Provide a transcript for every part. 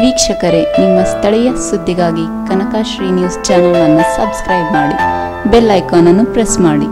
ವೀಕ್ಷಕರೇ ನಿಮ್ಮ ಸ್ಥಳೀಯ ಸುದ್ದಿಗಾಗಿ ಕನಕಶ್ರೀ ನ್ಯೂಸ್ ಚಾನೆಲ್ ಅನ್ನು ಸಬ್ಸ್ಕ್ರೈಬ್ ಮಾಡಿ ಬೆಲ್ ಐಕಾನ್ ಅನ್ನು ಪ್ರೆಸ್ ಮಾಡಿ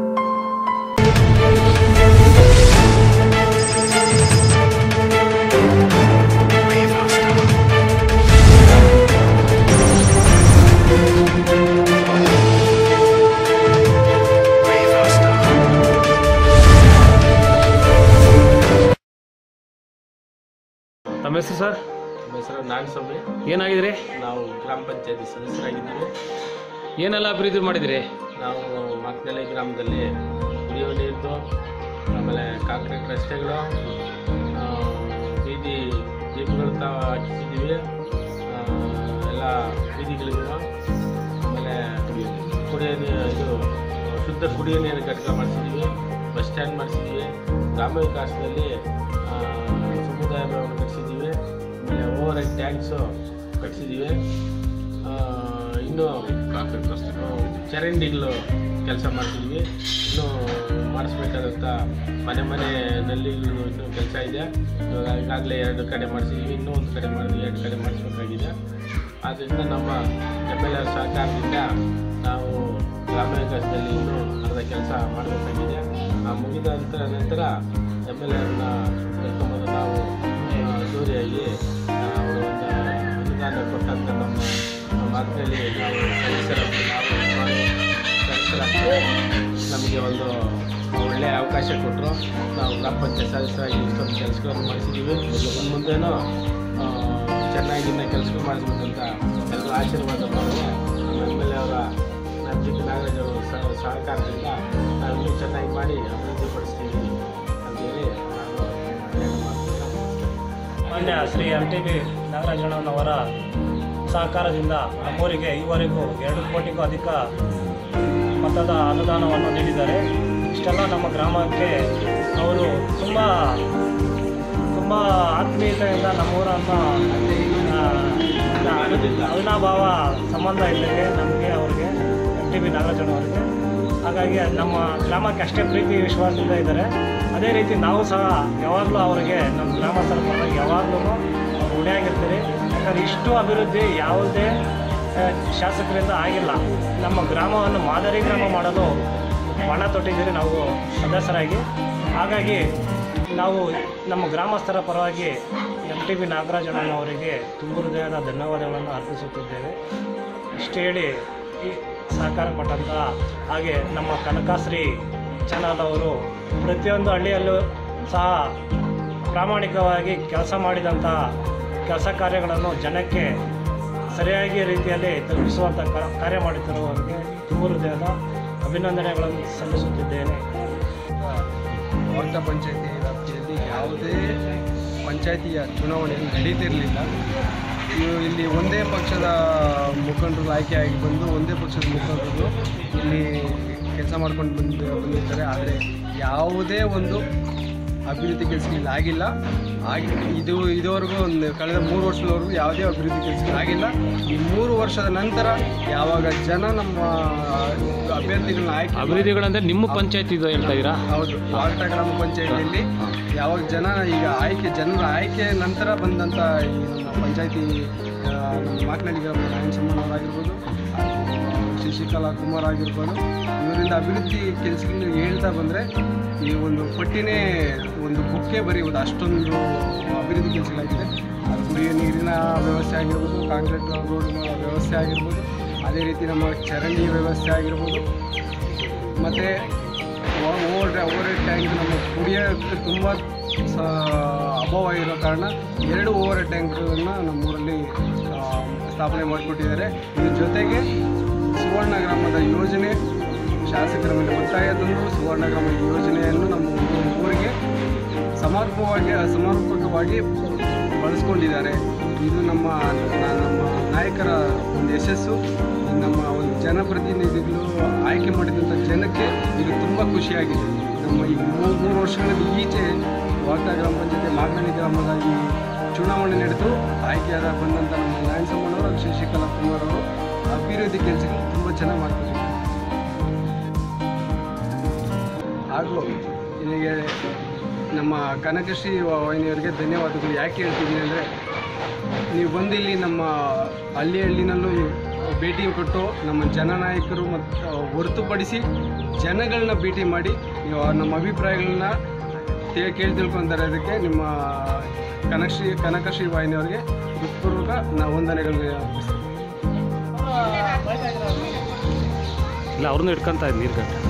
ತಮ್ಮ ಹೆಸರು ಸರ್ ನಮ್ಮ ಹೆಸರು ನಾಗಸ್ವಾಮಿ ಏನಾಗಿದ್ರಿ ನಾವು ಗ್ರಾಮ ಪಂಚಾಯತಿ ಸದಸ್ಯರಾಗಿದ್ದೀವಿ ಏನೆಲ್ಲ ಅಭಿವೃದ್ಧಿ ಮಾಡಿದಿರಿ ನಾವು ಮಾಕನಳ್ಳಿ ಗ್ರಾಮದಲ್ಲಿ ಕುಡಿಯುವ ನೀರು ಆಮೇಲೆ ಕಾಂಕ್ರೀಟ್ ರಸ್ತೆಗಳು ಆ, ಬೀದಿ ದೀಪಗಳು ತಾವು ಹಾಕಿಸಿದ್ದೀವಿ ಆ, ಎಲ್ಲ ಬೀದಿಗಳಿಗೂ ಆಮೇಲೆ ಕುಡಿಯೋ ನೀರು ಇದು ಶುದ್ಧ ಕುಡಿಯೋ ನೀರು ಘಟಕ ಮಾಡಿಸಿದ್ದೀವಿ ಬಸ್ ಸ್ಟ್ಯಾಂಡ್ ಮಾಡಿಸಿದ್ದೀವಿ ಗ್ರಾಮ ವಿಕಾಸದಲ್ಲಿ ಆ, ಸಮುದಾಯ ಭವನ ಕಟ್ಟಿಸಿದ್ದೀವಿ ಆಮೇಲೆ ಓವರ್ ಹೆಡ್ ಟ್ಯಾಂಕ್ಸು ಕಟ್ಟಿಸಿದ್ದೀವಿ ಆ, ಇನ್ನು ಕಾಂಕ್ರೀಟ್ ರಸ್ತೆ ಚರಂಡಿಗಳು ಕೆಲಸ ಮಾಡ್ತಿದ್ವಿ ಇನ್ನು ಮಾಡಿಸ್ಬೇಕಾದಂಥ ಮನೆ ಮನೆ ನಲ್ಲಿಗಳು ಇನ್ನೂ ಕೆಲಸ ಇದೆ ಇವಾಗ ಈಗಾಗಲೇ ಎರಡು ಕಡೆ ಮಾಡಿಸಿದ್ವಿ ಇನ್ನೂ ಒಂದು ಕಡೆ ಮಾಡಿದ್ವಿ ಎರಡು ಕಡೆ ಮಾಡಿಸ್ಬೇಕಾಗಿದೆ ಆದ್ದರಿಂದ ನಮ್ಮ ಎಮ್ ಎಲ್ ಆರ್ ಸಹಕಾರದಿಂದ ನಾವು ಗ್ರಾಮ ವಿಕಾಸದಲ್ಲಿ ಇನ್ನೂ ಅರ್ಧ ಕೆಲಸ ಮಾಡಬೇಕಾಗಿದೆ ಆ ಮುಗಿದ ನಂತರ ನಂತರ ಎಮ್ ಎಲ್ ಆರ್ನ ಕರ್ಕೊಂಬಂದು ನಾವು ಆ, ಜೋರಿಯಾಗಿ ಆ, ಅವರು ಒಂದು ಅನುದಾನ ಕೊಟ್ಟಂತ ನಮ್ಮ ಮಾತಿನಲ್ಲಿ ನಾವು ಸದಸ್ಯರಾಗಿ ನಾವು ಮಾಡಿ ಸದಸ್ಯರಾಗಿ ನಮಗೆ ಒಂದು ಒಳ್ಳೆಯ ಅವಕಾಶ ಕೊಟ್ಟರು ನಾವು ಗ್ರಾಮ ಪಂಚಾಯತ್ ಸದಸ್ಯರಾಗಿ ಇಷ್ಟೊಂದು ಕೆಲಸಗಳನ್ನು ಮಾಡಿಸಿದ್ದೀವಿ ಇನ್ನು ಮುಂದೆನೂ ಆ, ಚೆನ್ನಾಗಿ ಇನ್ನು ಕೆಲಸಗಳು ಮಾಡಿಸ್ಬೇಕಂತ ಎಲ್ಲರೂ ಆಶೀರ್ವಾದ ಮಾಡಿದ್ರೆ ನಮ್ಮ ಎಮ್ ಎಲ್ ಎ ಅವರ ನಂಬಿಕೆ ನಾಗರಾಜ್ ಅವರ ಸಹ- ಸಹಕಾರದಿಂದ ನಾವು ಇನ್ನೂ ಚೆನ್ನಾಗಿ ಮಾಡಿ ಅಭಿವೃದ್ಧಿ ಪಡಿಸ್ತೀವಿ ಅಂತೇಳಿ ನಾನು ಹೇಳೋ ಮಾತನ್ನ ಮಾನ್ಯ ಶ್ರೀ ಎಂ ಟಿ ಬಿ ನಾಗರಾಜಣ್ಣನವರ ಸಹಕಾರದಿಂದ ನಮ್ಮೂರಿಗೆ ಈವರೆಗೂ ಎರಡು ಕೋಟಿಗೂ ಅಧಿಕ ಮೊತ್ತದ ಅನುದಾನವನ್ನು ನೀಡಿದ್ದಾರೆ ಇಷ್ಟೆಲ್ಲ ನಮ್ಮ ಗ್ರಾಮಕ್ಕೆ ಅವರು ತುಂಬ ತುಂಬ ಆತ್ಮೀಯತೆಯಿಂದ ನಮ್ಮೂರನ್ನು ಆ, ಅವಿನ- ಅವಿನಾಭಾವ ಸಂಬಂಧ ಇಲ್ಲಿಗೆ ನಮಗೆ ಅವ್ರಿಗೆ ಎಂ ಟಿ ಬಿ ನಾಗರಾಜಣ್ಣವರಿಗೆ ಹಾಗಾಗಿ ನಮ್ಮ ಗ್ರಾಮಕ್ಕೆ ಅಷ್ಟೇ ಪ್ರೀತಿ ವಿಶ್ವಾಸದಿಂದ ಇದ್ದಾರೆ ಅದೇ ರೀತಿ ನಾವು ಸಹ ಯಾವಾಗಲೂ ಅವರಿಗೆ ನಮ್ಮ ಗ್ರಾಮಸ್ಥರ ಪರವಾಗಿ ಯಾವಾಗಲೂ ಋಣಿಯಾಗಿರ್ತೀರಿ ಯಾಕಂದರೆ ಇಷ್ಟು ಅಭಿವೃದ್ಧಿ ಯಾವುದೇ ಆ, ಶಾಸಕರಿಂದ ಆಗಿಲ್ಲ ನಮ್ಮ ಗ್ರಾಮವನ್ನು ಮಾದರಿ ಗ್ರಾಮ ಮಾಡಲು ಪಣ ತೊಟ್ಟಿದ್ದೀರಿ ನಾವು ಸದಸ್ಯರಾಗಿ ಹಾಗಾಗಿ ನಾವು ನಮ್ಮ ಗ್ರಾಮಸ್ಥರ ಪರವಾಗಿ ಎಂ ಟಿ ಬಿ ನಾಗರಾಜಣ್ಣನವರಿಗೆ ತುಂಬ ಹೃದಯದ ಧನ್ಯವಾದಗಳನ್ನು ಅರ್ಪಿಸುತ್ತಿದ್ದೇವೆ ಇಷ್ಟು ಹೇಳಿ ಈ ಸಹಕಾರ ಕೊಟ್ಟಂತಹ ಹಾಗೆ ನಮ್ಮ ಕನಕಶ್ರೀ ಚಾನಲ್ ಅವರು ಪ್ರತಿಯೊಂದು ಹಳ್ಳಿಯಲ್ಲೂ ಸಹ ಪ್ರಾಮಾಣಿಕವಾಗಿ ಕೆಲಸ ಮಾಡಿದಂತಹ ಕೆಲಸ ಕಾರ್ಯಗಳನ್ನು ಜನಕ್ಕೆ ಸರಿಯಾಗಿ ರೀತಿಯಲ್ಲಿ ತಲುಪಿಸುವಂಥ ಕ- ಕಾರ್ಯ ಮಾಡುತ್ತಿರುವವರಿಗೆ ತುಂಬ ಹೃದಯದ ಅಭಿನಂದನೆಗಳನ್ನು ಸಲ್ಲಿಸುತ್ತಿದ್ದೇನೆ ವಾರ್ತ ಪಂಚಾಯತಿ ವ್ಯಾಪ್ತಿಯಲ್ಲಿ ಯಾವುದೇ ಪಂಚಾಯತಿಯ ಚುನಾವಣೆ ನಡೀತಿರಲಿಲ್ಲ ಇವು ಇಲ್ಲಿ ಒಂದೇ ಪಕ್ಷದ ಮುಖಂಡರು ಆಯ್ಕೆಯಾಗಿ ಬಂದು ಒಂದೇ ಪಕ್ಷದ ಮುಖಂಡರು ಇಲ್ಲಿ ಕೆಲಸ ಮಾಡ್ಕೊಂಡು ಬಂದು ಬಂದಿರ್ತಾರೆ ಆದರೆ ಯಾವುದೇ ಒಂದು ಅಭಿವೃದ್ಧಿ ಕೆಲಸಗಳು ಆಗಿಲ್ಲ ಆಗಿ ಇದು ಇದುವರೆಗೂ ಒಂದು ಕಳೆದ ಮೂರು ವರ್ಷದವರೆಗೂ ಯಾವುದೇ ಅಭಿವೃದ್ಧಿ ಕೆಲಸಗಳು ಆಗಿಲ್ಲ ಈ ಮೂರು ವರ್ಷದ ನಂತರ ಯಾವಾಗ ಜನ ನಮ್ಮ ಅಭ್ಯರ್ಥಿಗಳನ್ನ ಆಯ್ಕೆ ಮಾಡಿ- ಅಭಿವೃದ್ಧಿಗಳಂದ್ರೆ ನಿಮ್ಮ ಪಂಚಾಯತ್ ಇದು ಹೇಳ್ತಾ ಇದ್ದೀರಾ ಹೌದು ವಾರ್ತಾ ಗ್ರಾಮ ಪಂಚಾಯತಿಯಲ್ಲಿ ಯಾವಾಗ ಜನ ಈಗ ಆಯ್ಕೆ ಜನರ ಆಯ್ಕೆ ನಂತರ ಬಂದಂಥ ಈ ನಮ್ಮ ಪಂಚಾಯತಿ ನಮ್ಮ ಮಾಕನಹಳ್ಳಿ ಗ್ರಾಮ ನಾರಾಯಣ ಸಮ್ಮನವರಾಗಿರ್ಬೋದು ಶಶಿಕಲಾ ಕುಮಾರ್ ಆಗಿರ್ಬೋದು ಇವರಿಂದ ಅಭಿವೃದ್ಧಿ ಕೆಲಸಗಳು ಹೇಳ್ತಾ ಬಂದರೆ ಈ ಒಂದು ಪಟ್ಟಿನೇ ಒಂದು ಬುಕ್ಕೇ ಬರೆಯುವುದು ಅಷ್ಟೊಂದು ಅಭಿವೃದ್ಧಿ ಕೆಲಸಗಳಾಗಿದೆ ಅದು ಕುಡಿಯೋ ನೀರಿನ ವ್ಯವಸ್ಥೆ ಆಗಿರ್ಬೋದು ಕಾಂಕ್ರೀಟ್ ರೋಡ್ ವ್ಯವಸ್ಥೆ ಆಗಿರ್ಬೋದು ಅದೇ ರೀತಿ ನಮ್ಮ ಚರಂಡಿ ವ್ಯವಸ್ಥೆ ಆಗಿರ್ಬೋದು ಮತ್ತು ಓವರ್ ಓವರ್ ಟ್ಯಾಂಕ್ ನಮ್ಮ ಕುಡಿಯೋಕ್ಕೆ ತುಂಬ ಸ ಅಭಾವ ಇರೋ ಕಾರಣ ಎರಡು ಓವರ್ ಟ್ಯಾಂಕ್ಗಳನ್ನು ನಮ್ಮೂರಲ್ಲಿ ಆ, ಸ್ಥಾಪನೆ ಮಾಡಿಕೊಟ್ಟಿದ್ದಾರೆ ಇದ್ರ ಜೊತೆಗೆ ಸುವರ್ಣ ಗ್ರಾಮದ ಯೋಜನೆ ಶಾಸಕರ ಮೇಲೆ ಒತ್ತಾಯ ತಂದು ಸುವರ್ಣ ಗ್ರಾಮದ ಯೋಜನೆಯನ್ನು ನಮ್ಮ ಊರಿಗೆ ಸಮರ್ಪಕವಾಗಿ ಸಮರ್ಪಕವಾಗಿ ಬಳಸ್ಕೊಂಡಿದ್ದಾರೆ ಇದು ನಮ್ಮ ನ- ನಮ್ಮ ನಾಯಕರ ಒಂದು ಯಶಸ್ಸು ನಮ್ಮ ಒಂದು ಜನಪ್ರತಿನಿಧಿಗಳು ಆಯ್ಕೆ ಮಾಡಿದಂಥ ಜನಕ್ಕೆ ಇದು ತುಂಬ ಖುಷಿಯಾಗಿದೆ ನಮ್ಮ ಈ ಮೂರು ಮೂರು ವರ್ಷಗಳಲ್ಲಿ ಈಚೆ ವಾರ್ತಾ ಗ್ರಾಮ ಪಂಚಾಯತಿ ಮಾಗನಹಳ್ಳಿ ಗ್ರಾಮದ ಈ ಚುನಾವಣೆ ನಡೆದು ಆಯ್ಕೆಯಾದ ಬಂದಂಥ ನಮ್ಮ ನಾರಾಯಣಸಮ್ಮನವರು ಹಾಗೂ ಶಶಿಕಲಾ ಕುಮಾರ್ ಅವರು ಅಭಿವೃದ್ಧಿ ಕೆಲಸಗಳು ತುಂಬ ಚೆನ್ನಾಗಿ ಮಾಡ್ತಿದ್ದಾರೆ ಹಾಗೂ ಇಲ್ಲಿಗೆ ನಮ್ಮ ಕನಕಶ್ರೀ ವಾಹಿನಿಯವರಿಗೆ ಧನ್ಯವಾದಗಳು ಯಾಕೆ ಹೇಳ್ತಿದ್ದೀನಿ ಅಂದರೆ ನೀವು ಬಂದು ಇಲ್ಲಿ ನಮ್ಮ ಹಳ್ಳಿ ಹಳ್ಳಿನಲ್ಲೂ ಭೇಟಿ ಕೊಟ್ಟು ನಮ್ಮ ಜನನಾಯಕರು ಮತ್ತು ಹೊರತುಪಡಿಸಿ ಜನಗಳನ್ನ ಭೇಟಿ ಮಾಡಿ ನೀವು ನಮ್ಮ ಅಭಿಪ್ರಾಯಗಳನ್ನ ತೇ- ಕೇಳಿ ತಿಳ್ಕೊತಾರೆ ಅದಕ್ಕೆ ನಿಮ್ಮ ಕನಕಶ್ರೀ ಕನಕಶ್ರೀ ವಾಹಿನಿಯವರಿಗೆ ಹೃತ್ಪೂರ್ವಕ ನಾವು ವಂದನೆಗಳಿಗೆ ಅರ್ಪಿಸ್ತೀವಿ ಇಲ್ಲ ಅವ್ರನ್ನೂ ಇಟ್ಕೊಂತ ಇದ್ದು ನೀರು ಕಟ್ಟ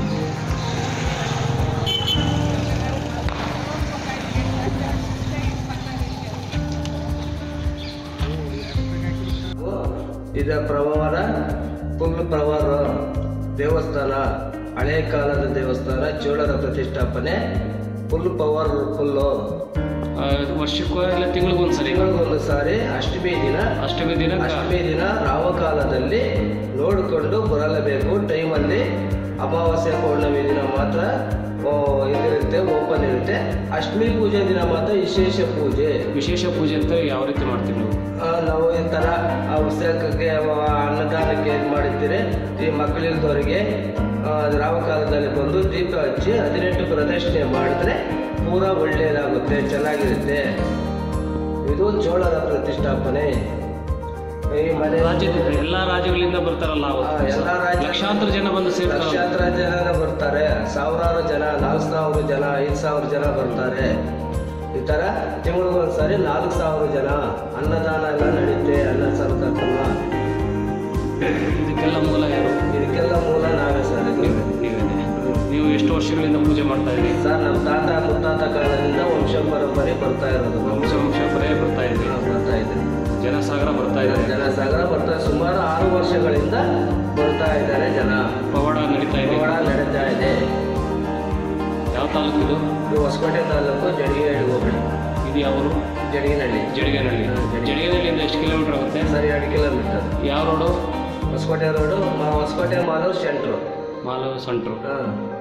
ಇದರ ಪ್ರಭಾವದ ಫುಲ್ ಪ್ರಭಾವ ದೇವಸ್ಥಾನ ಹಳೆ ಕಾಲದ ದೇವಸ್ಥಾನ ಚೋಳರ ಪ್ರತಿಷ್ಠಾಪನೆ ಫುಲ್ ಪವರ್ ಫುಲ್ಲು ವರ್ಷಕ್ಕೂ ಇಲ್ಲ ತಿಂಗಳಿಗೊಂದು ಸರಿ ತಿಂಗಳಿಗೊಂದು ಸಾರಿ ಅಷ್ಟಮಿ ದಿನ ಅಷ್ಟಮಿ ದಿನ ಅಷ್ಟಮಿ ದಿನ ರಾವಕಾಲದಲ್ಲಿ ನೋಡಿಕೊಂಡು ಬರಲೇಬೇಕು ಟೈಮಲ್ಲಿ ಅಮಾವಾಸ್ಯೆ ಪೌರ್ಣಮಿ ದಿನ ಮಾತ್ರ ಆ, ಇದಿರುತ್ತೆ ಓಪನ್ ಇರುತ್ತೆ ಅಷ್ಟಮಿ ಪೂಜೆ ದಿನ ಮಾತ್ರ ವಿಶೇಷ ಪೂಜೆ ವಿಶೇಷ ಪೂಜೆ ಅಂತ ಯಾವ ರೀತಿ ಮಾಡ್ತೀವಿ ನೀವು ಆ, ನಾವು ಈ ಥರ ಉತ್ಸವಕ್ಕೆ ಅನ್ನದಾನಕ್ಕೆ ಇದು ಮಾಡಿದ್ದೀರಿ ಈ ಮಕ್ಕಳಿಲ್ದವರಿಗೆ ರಾವಕಾಲದಲ್ಲಿ ಬಂದು ದೀಪ ಹಚ್ಚಿ ಹದಿನೆಂಟು ಪ್ರದಕ್ಷಿಣೆ ಮಾಡಿದ್ರೆ ಪೂರ ಒಳ್ಳೆಯದಾಗುತ್ತೆ ಚೆನ್ನಾಗಿರುತ್ತೆ ಇದು ಚೋಳರ ಪ್ರತಿಷ್ಠಾಪನೆ ಈ ಮನೆ ರಾಜ್ಯದ ಎಲ್ಲ ರಾಜ್ಯಗಳಿಂದ ಬರ್ತಾರಲ್ಲ ಆ, ಅವತ್ತು. ಎಲ್ಲ ರಾಜ್ಯ ಲಕ್ಷಾಂತರ ಜನ ಬಂದು ಸೇರ್ತಾರೆ ಲಕ್ಷಾಂತರ ಜನ ಬರ್ತಾರೆ ಸಾವಿರಾರು ಜನ ನಾಲ್ಕು ಸಾವಿರ ಜನ ಐದು ಸಾವಿರ ಜನ ಬರ್ತಾರೆ ಈ ಥರ ತಿಂಗಳಿಗೊಂದ್ಸರಿ ನಾಲ್ಕು ಸಾವಿರ ಜನ ಅನ್ನದಾನ ಎಲ್ಲ ನಡೀತೆ ಅನ್ನ ಸಂತರ್ಪಣ ಇದಕ್ಕೆಲ್ಲ ಮೂಲ ಯಾರು ಇದಕ್ಕೆಲ್ಲ ಮೂಲ ನಾವೇ ಸರ್ ಇದು. ನೀವು ನೀವೇನೆ ನೀವು ಎಷ್ಟು ವರ್ಷಗಳಿಂದ ಪೂಜೆ ಮಾಡ್ತಾ ಇದ್ದೀರಿ ಸರ್ ನಮ್ಮ ತಾತ ಮುತ್ತಾತ ಕಾಲದಿಂದ ವಂಶ ಪರಂಪರೆ ಬರ್ತಾ ಇರೋದು ವಂಶ ವಂಶ ಬರೇ ಬರ್ತಾ ಇದ್ರಿ ಹಾ, ಬರ್ತಾ ಇದೆ ಜನಸಾಗರ ಬರ್ತಾ ಇದ್ದಾರೆ ಜನಸಾಗರ ಬರ್ತಾ ಸುಮಾರು ಆರು ವರ್ಷಗಳಿಂದ ಬರ್ತಾ ಇದ್ದಾರೆ ಜನ ಪವಾಡ ನಡೀತಾ ಇದೆ ಪವಾಡ ನಡೀತಾ ಇದೆ ಯಾವ ತಾಲೂಕು ಇದು ಇದು ಹೊಸಕೋಟೆ ತಾಲೂಕು ಜಡಿಗೆಹಳ್ಳಿ ಹೋಬಳಿ ಇದು ಯಾವರು ಜಡಿಗೆನಹಳ್ಳಿ ಜಡಿಗೆನಹಳ್ಳಿ ಹಾ, ಜಡಿಗೆ. ಜಡಿಗೆನಹಳ್ಳಿಯಿಂದ ಎಷ್ಟು ಕಿಲೋಮೀಟರ್ ಆಗುತ್ತೆ ಸರಿ ಎರಡು ಕಿಲೋಮೀಟರ್ ಯಾವ ರೋಡು ಹೊಸಕೋಟೆ ರೋಡು ಮ- ಹೊಸಕೋಟೆ ಮಾಲೂರು ಸೆಂಟ್ರು ಮಾಲವ ಸೆಂಟ್ರು ಹಾಂ